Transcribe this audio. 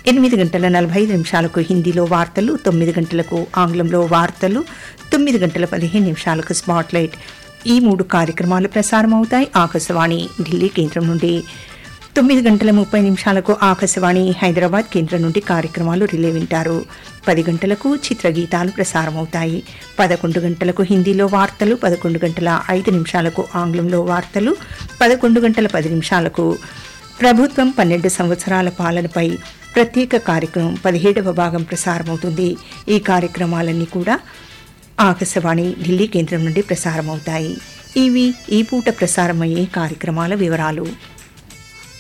ఎనిమిది గంటల నలభై ఐదు నిమిషాలకు హిందీలో వార్తలు తొమ్మిది గంటలకు ఆంగ్లంలో వార్తలు తొమ్మిది గంటల పదిహేను నిమిషాలకు స్పాట్లైట్ ఈ మూడు కార్యక్రమాలు ప్రసారం అవుతాయి ఆకాశవాణి ఢిల్లీ కేంద్రం నుండి తొమ్మిది గంటల ముప్పై నిమిషాలకు ఆకాశవాణి హైదరాబాద్ కేంద్రం నుండి కార్యక్రమాలు రిలే వింటారు పది గంటలకు చిత్రగీతాలు ప్రసారమవుతాయి పదకొండు గంటలకు హిందీలో వార్తలు పదకొండు గంటల ఐదు నిమిషాలకు ఆంగ్లంలో వార్తలు పదకొండు గంటల పది నిమిషాలకు ప్రభుత్వం పన్నెండు సంవత్సరాల పాలనపై ప్రత్యేక కార్యక్రమం పదిహేడవ భాగం ప్రసారమవుతుంది ఈ కార్యక్రమాలన్నీ కూడా ఆకాశవాణి ఢిల్లీ కేంద్రం నుండి ప్రసారమవుతాయి ఇవి ఈ పూట ప్రసారమయ్యే కార్యక్రమాల వివరాలు